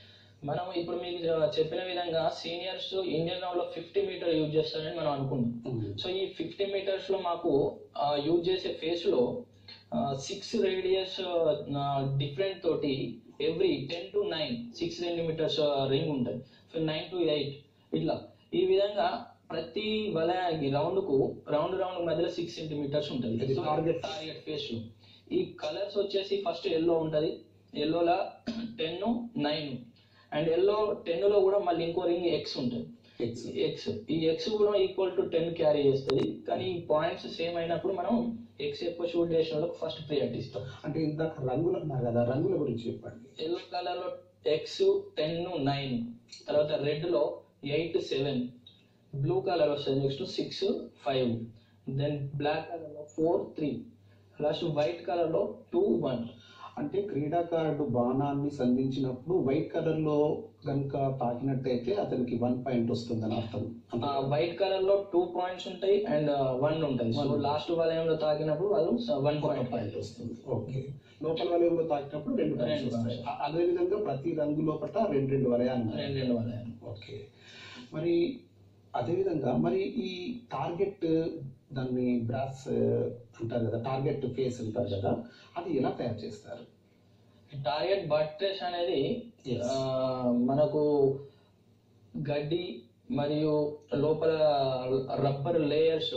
మనం ఇప్పుడు మీకు చెప్పిన విధంగా సీనియర్స్ ఇండియన్ రౌండ్ లో ఫిఫ్టీ మీటర్ యూజ్ చేస్తారని మనం అనుకున్నాం సో ఈ ఫిఫ్టీ మీటర్స్ లో మాకు యూజ్ చేసే ఫేస్ లో సిక్స్ రేడియస్ డిఫరెంట్ తోటి every ten to nine six centimetres ring ఉంటుంది సో నైన్ టు ఎయిట్ ఇట్లా ఈ విధంగా ప్రతి వలయానికి రౌండ్ కు రౌండ్ రౌండ్ మధ్యలో సిక్స్ సెంటీమీటర్స్ ఉంటుంది ఇది target. టార్గెట్ ఫేస్ లో ఈ కలర్స్ వచ్చేసి ఫస్ట్ ఎల్లో ఉంటది ఎల్లోలా ten nine and yellow ten లో కూడా మళ్ళీ ఇంకో రింగ్ ఎక్స్ ఉంటుంది X. ఎక్స్ ఈ ఎక్స్ కూడా ఈక్వల్ టు టెన్ క్యారీ చేస్తుంది కానీ ఈ పాయింట్స్ సేమ్ అయినప్పుడు మనం ఎక్స్ ఎక్కువ షూట్ చేసిన వాళ్ళకి ఫస్ట్ ప్రియారిటీ ఇస్తాం అంటే ఇందాక రంగులు అన్నారు కదా రంగుల గురించి చెప్పండి ఎల్లో కలర్ లో ఎక్స్ టెన్ నైన్ తర్వాత రెడ్ లో ఎయిట్ సెవెన్ బ్లూ కలర్ వస్తుంది next six five then black colour లో four three last white colour లో టూ వన్ అంటే క్రీడాకారుడు బాణాన్ని సంధించినప్పుడు వైట్ కలర్ లో కనుక తాకినట్టయితే అతనికి వన్ పాయింట్ వస్తుందని అర్థం అంతే కదా? వైట్ కలర్ లో టూ పాయింట్స్ ఉంటాయి అండ్ వన్ ఉంటుంది సో One. లాస్ట్ వలయంలో తాకినప్పుడు వాళ్ళు వన్ ఒక పాయింట్ పాయింట్ వస్తుంది ఓకే లోపల వలయంలో తాకినప్పుడు రెండు పాయింట్స్ రెండు వస్తాయి points. అ- అదే విధంగా ప్రతి రంగు లోపల రెండు రెండు వలయాలు ఉంటాయి. రెండు రెండు వలయాలు ఓకే మరి అదేవిధంగా మరి ఈ టార్గెట్ దాన్ని బ్రాస్ అంటారు కదా టార్గెట్ ఫేస్ అంటారు కదా అది ఎలా తయారు చేస్తారు టార్గెట్ బట్రెస్ అనేది Yes. ఆ, మనకు గడ్డి మరియు లోపల రబ్బర్ లేయర్స్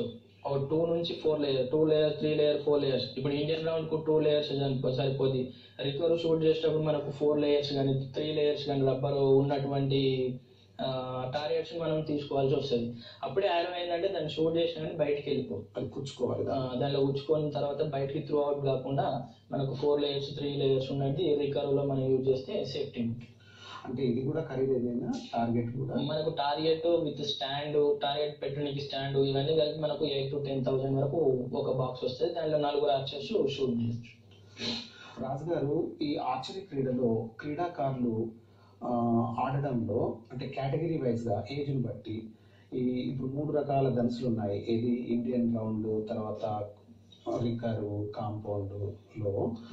ఒక టూ నుంచి four layer two layer three layer four layers ఇప్పుడు ఇండియన్ రౌండ్ కు టూ లేయర్స్ సరిపోద్ది రికవర్ షూట్ చేసేటప్పుడు మనకు ఫోర్ లేయర్స్ కానీ త్రీ లేయర్స్ కానీ రబ్బర్ ఉన్నటువంటి టార్గెట్స్ మనం తీసుకోవాల్సి వస్తుంది అప్పుడే ఆరో ఏంటంటే దాన్ని షూట్ చేసినా కానీ బయటికి వెళ్ళిపో అది కూర్చుకోవాలి ఆ, దానిలో ఉచ్చుకొని తర్వాత బయటికి త్రూ అవుట్ కాకుండా మనకు ఫోర్ లేయర్స్ త్రీ లేయర్స్ ఉన్నది రికవర్ లో మనం యూజ్ చేస్తే సేఫ్టీ అంటే ఇది కూడా ఖరీదైన టార్గెట్ కూడా మనకు టార్గెట్ విత్ స్టాండ్ టార్గెట్ పెట్టడానికి స్టాండ్ ఇవన్నీ కలిపి మనకు ఎయిట్ టు టెన్ థౌసండ్ వరకు ఒక బాక్స్ వస్తుంది దాంట్లో నలుగురు ఆర్చర్స్ షూట్ చేయొచ్చు రాజు గారు ఈ ఆర్చరీ క్రీడలో క్రీడాకారులు ఆ, ఆడడంలో అంటే కేటగిరీ వైజ్గా ఏజ్ని బట్టి ఈ ఇప్పుడు మూడు రకాల ధనుసులు ఉన్నాయి ఏది ఇండియన్ రౌండ్ తర్వాత రికరు కాంపౌండ్లో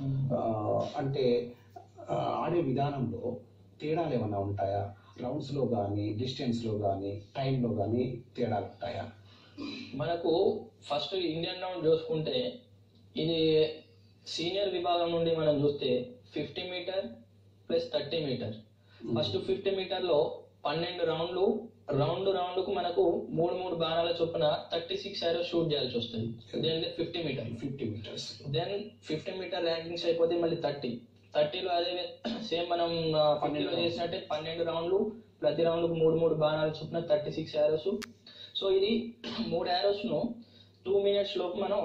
అంటే ఆ, ఆడే విధానంలో తేడాలు ఏమైనా ఉంటాయా రౌండ్స్లో కానీ డిస్టెన్స్లో కానీ టైంలో కానీ తేడాలు ఉంటాయా మనకు ఫస్ట్ ఇండియన్ రౌండ్ చూసుకుంటే ఇది సీనియర్ విభాగం నుండి మనం చూస్తే fifty metre plus thirty metre first fifty metre లో పన్నెండు రౌండ్లు రౌండ్ రౌండ్ కు మనకు మూడు మూడు బాణాల చొప్పున థర్టీ సిక్స్ ఆరో షూట్ చేయాల్సి వస్తుంది దేని fifty metre fifty metres then fifty metre rankings అయిపోతే మళ్ళీ థర్టీ థర్టీలో అదే సేమ్ మనం పన్నెండులో చేసినట్టే పన్నెండు రౌండ్లు ప్రతి రౌండ్కు మూడు మూడు బాణాలు చొప్పున థర్టీ సిక్స్ యారోస్ సో ఇది మూడు యారోస్ ను టూ మినిట్స్ లోపు మనం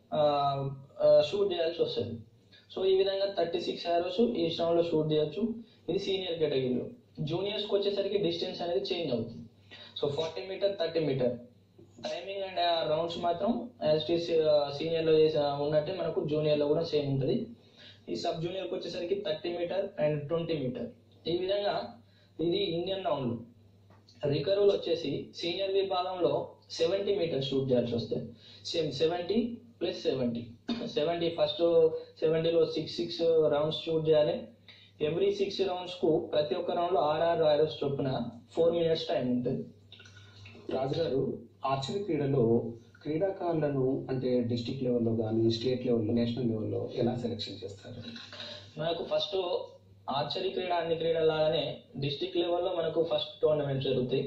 షూట్ చేయాల్సి వస్తుంది సో ఈ విధంగా థర్టీ సిక్స్ యారోస్ ఈ రౌండ్ లో షూట్ చేయొచ్చు ఇది సీనియర్ కేటగిరీలో జూనియర్స్కి వచ్చేసరికి డిస్టెన్స్ అనేది చేంజ్ అవుతుంది so forty metre thirty metre timing and rounds మాత్రం యాజ్ టీ సీనియర్ లో చేసే ఉన్నట్టే మనకు జూనియర్ లో కూడా సేమ్ ఉంటుంది ఈ సబ్ జూనియర్ కి వచ్చేసరికి thirty metre and twenty metre ఈ విధంగా ఇది ఇండియన్ రౌండ్ రికర్వ్లు వచ్చేసి సీనియర్ విభాగంలో సెవెంటీ మీటర్ షూట్ చేయాల్సి వస్తుంది same seventy plus seventy seventy first సెవెంటీలో సిక్స్ సిక్స్ రౌండ్స్ షూట్ చేయాలి ఎవ్రీ సిక్స్ రౌండ్స్ కు ప్రతి ఒక్క రౌండ్ లో ఆర్ఆర్ ఆర్ఎస్ చొప్పున ఫోర్ మినిట్స్ టైం ఉంటుంది రాజుగారు ఆర్చరీ క్రీడలో క్రీడాకారులను అంటే డిస్టిక్ లెవెల్లో కానీ స్టేట్ లెవెల్లో నేషనల్ లెవెల్లో ఎలా సెలెక్షన్ చేస్తారు మనకు ఫస్ట్ ఆర్చరీ క్రీడ అన్ని క్రీడలాగానే డిస్టిక్ లెవెల్లో మనకు ఫస్ట్ టోర్నమెంట్ జరుగుతాయి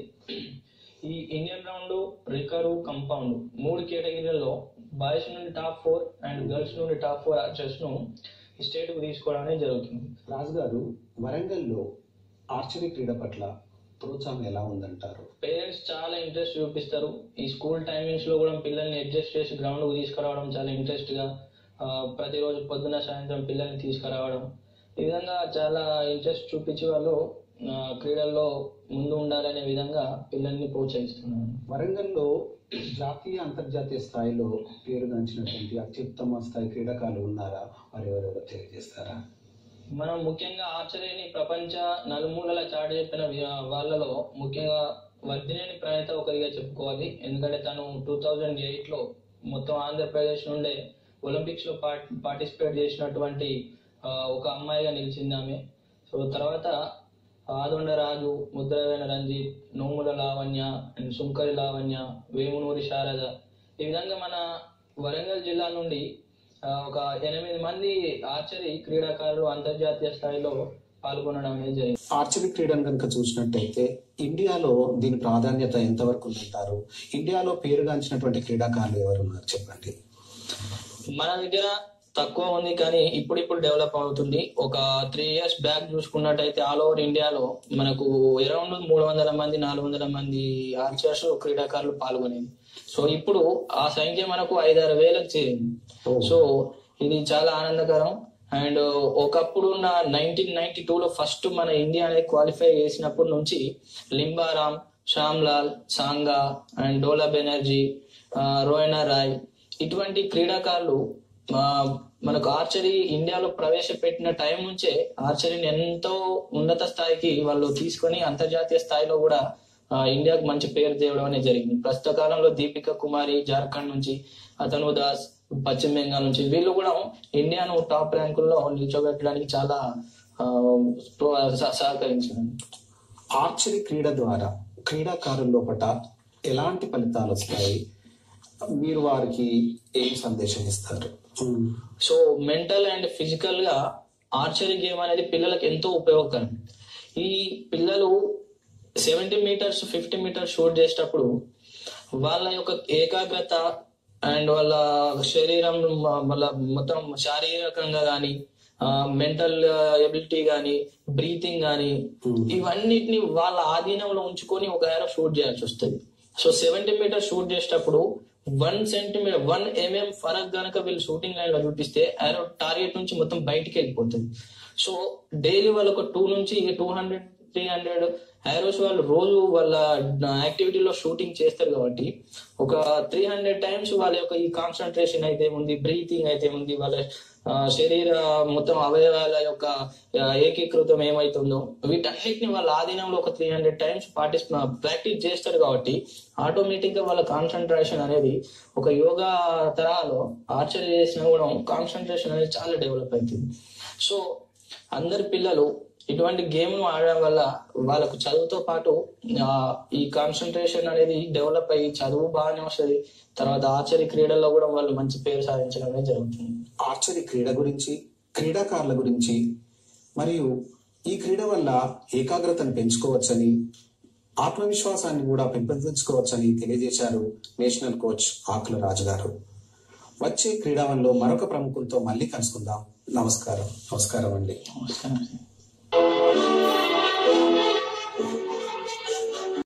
ఈ ఇండియన్ రౌండ్ రికరు కంపౌండ్ మూడు కేటగిరీలలో బాయ్స్ నుండి టాప్ ఫోర్ అండ్ గర్ల్స్ నుండి టాప్ ఫోర్ ఆర్చర్స్ ను స్టేట్ కు తీసుకోవడం అనేది జరుగుతుంది రాజుగారు వరంగల్లో ఆర్చరీ క్రీడ పట్ల ప్రోత్సాహం ఎలా ఉందంటారు పేరెంట్స్ చాలా ఇంట్రెస్ట్ చూపిస్తారు ఈ స్కూల్ టైమింగ్స్ లో కూడా పిల్లల్ని అడ్జస్ట్ చేసి గ్రౌండ్ కు తీసుకురావడం చాలా ఇంట్రెస్ట్ గా ఆ, ప్రతిరోజు పొద్దున సాయంత్రం పిల్లల్ని తీసుకురావడం ఈ విధంగా చాలా ఇంట్రెస్ట్ చూపించి వాళ్ళు ఆ, క్రీడల్లో ముందు ఉండాలనే విధంగా పిల్లల్ని ప్రోత్సహిస్తున్నారు వరంగల్లో జాతీయ అంతర్జాతీయ స్థాయిలో పేరుగాంచినటువంటి అత్యుత్తమ స్థాయి క్రీడాకారులు ఉన్నారా వారు ఎవరెవరో తెలియజేస్తారా మనం ముఖ్యంగా ఆర్చరీని ప్రపంచ నలుమూలల చాటి చెప్పిన వి- వాళ్ళలో ముఖ్యంగా వర్ధినేని ప్రణీత ఒకరిగా చెప్పుకోవాలి ఎందుకంటే తను టూ థౌజండ్ ఎయిట్ లో మొత్తం ఆంధ్రప్రదేశ్ నుండే ఒలింపిక్స్ లో పార్ట్ పార్టిసిపేట్ చేసినటువంటి ఆ, ఒక అమ్మాయిగా నిలిచింది ఆమె సో తర్వాత ఆదొండ రాజు ముద్రవేణ రంజిత్ నోముల లావణ్య అండ్ సుంకరి లావణ్య వేమునూరి శారద ఈ విధంగా మన వరంగల్ జిల్లా నుండి ఆ, ఒక ఎనిమిది మంది ఆర్చరీ క్రీడాకారులు అంతర్జాతీయ స్థాయిలో పాల్గొనడం అనేది జరిగింది ఆర్చరీ క్రీడను కనుక చూసినట్టయితే ఇండియాలో దీని ప్రాధాన్యత ఎంతవరకు ఉందంటారు ఇండియాలో పేరుగాంచినటువంటి క్రీడాకారులు ఎవరు ఉన్నారు చెప్పండి మన దగ్గర తక్కువ ఉంది కానీ ఇప్పుడు ఇప్పుడు డెవలప్ అవుతుంది ఒక త్రీ ఇయర్స్ బ్యాక్ చూసుకున్నట్టయితే ఆల్ ఓవర్ ఇండియాలో మనకు అరౌండ్ మూడు వందల మంది నాలుగు వందల మంది ఆర్చర్స్ క్రీడాకారులు పాల్గొనేది సో ఇప్పుడు ఆ సంఖ్య మనకు ఐదారు వేలకు చేరింది సో ఇది చాలా ఆనందకరం అండ్ ఒకప్పుడు ఉన్న నైన్టీన్ నైన్టీ లో ఫస్ట్ మన ఇండియా అనేది క్వాలిఫై చేసినప్పటి నుంచి లింబారామ్ శ్యామ్ లాల్ సాంగా అండ్ డోలా బెనర్జీ ఆ, రోయనా రాయ్ ఇటువంటి క్రీడాకారులు ఆ, మనకు ఆర్చరీ ఇండియాలో ప్రవేశపెట్టిన టైం నుంచే ఆర్చరీని ఎంతో ఉన్నత స్థాయికి వాళ్ళు తీసుకొని అంతర్జాతీయ స్థాయిలో కూడా ఆ, ఇండియాకు మంచి పేరు తేవడం అనేది జరిగింది ప్రస్తుత కాలంలో దీపిక కుమారి జార్ఖండ్ నుంచి అతను దాస్ పశ్చిమ బెంగాల్ నుంచి వీళ్ళు కూడా ఇండియాను టాప్ ర్యాంకుల్లో నిల్చోబెట్టడానికి చాలా ఆ, ప్రో- సహ- సహకరించారు ఆర్చరీ క్రీడ ద్వారా క్రీడాకారుల లోపట ఎలాంటి ఫలితాలు వస్తాయి మీరు వారికి ఏం సందేశం ఇస్తారు సో మెంటల్ అండ్ ఫిజికల్ గా ఆర్చరీ గేమ్ అనేది పిల్లలకు ఎంతో ఉపయోగకరం ఈ పిల్లలు seventy metres fifty metres shoot చేసేటప్పుడు వాళ్ళ యొక్క ఏకాగ్రత అండ్ వాళ్ళ శరీరం మ- వాళ్ళ మొత్తం శారీరకంగా కానీ మెంటల్ ఎబిలిటీ కానీ బ్రీతింగ్ కానీ ఇవన్నిటిని వాళ్ళ ఆధీనంలో ఉంచుకొని ఒక ఏరో షూట్ చేయాల్సి వస్తుంది సో సెవెంటీ మీటర్ షూట్ చేసేటప్పుడు వన్ సెంటీమీటర్ వన్ ఎంఎం ఫరక్ గనక వీళ్ళు షూటింగ్ లైన్ లో చూపిస్తే ఏరో టార్గెట్ నుంచి మొత్తం బయటికి వెళ్ళిపోతుంది సో డైలీ వాళ్ళు ఒక టూ నుంచి two hundred three hundred arrows వాళ్ళు రోజు వాళ్ళ యాక్టివిటీలో షూటింగ్ చేస్తారు కాబట్టి ఒక త్రీ హండ్రెడ్ టైమ్స్ వాళ్ళ యొక్క ఈ కాన్సన్ట్రేషన్ అయితే ఉంది బ్రీతింగ్ అయితే ఉంది వాళ్ళ ఆ, శరీర మొత్తం అవయవాల యొక్క ఆ, ఏకీకృతం ఏమైతుందో వీటన్నిటిని వాళ్ళ ఆధీనంలో ఒక త్రీ హండ్రెడ్ టైమ్స్ పార్టిస్ ప్రాక్టీస్ చేస్తారు కాబట్టి ఆటోమేటిక్ గా వాళ్ళ కాన్సన్ట్రేషన్ అనేది ఒక యోగా తరాలో ఆర్చరీ చేసిన కూడా కాన్సన్ట్రేషన్ అనేది చాలా డెవలప్ అవుతుంది సో అందరి పిల్లలు ఇటువంటి గేమ్ ను ఆడడం వల్ల వాళ్ళకు చదువుతో పాటు ఆ, ఈ కాన్సన్ట్రేషన్ అనేది డెవలప్ అయ్యి చదువు బాగానే వస్తుంది తర్వాత ఆర్చరీ క్రీడల్లో కూడా వాళ్ళు మంచి పేరు సాధించడం అనేది జరుగుతుంది ఆర్చరీ క్రీడ గురించి క్రీడాకారుల గురించి మరియు ఈ క్రీడ వల్ల ఏకాగ్రతను పెంచుకోవచ్చని ఆత్మవిశ్వాసాన్ని కూడా పెంపొందించుకోవచ్చని తెలియజేశారు నేషనల్ కోచ్ ఆకుల రాజు గారు వచ్చే క్రీడావన్లో మరొక ప్రముఖులతో మళ్ళీ కలుసుకుందాం నమస్కారం నమస్కారం అండి నమస్కారం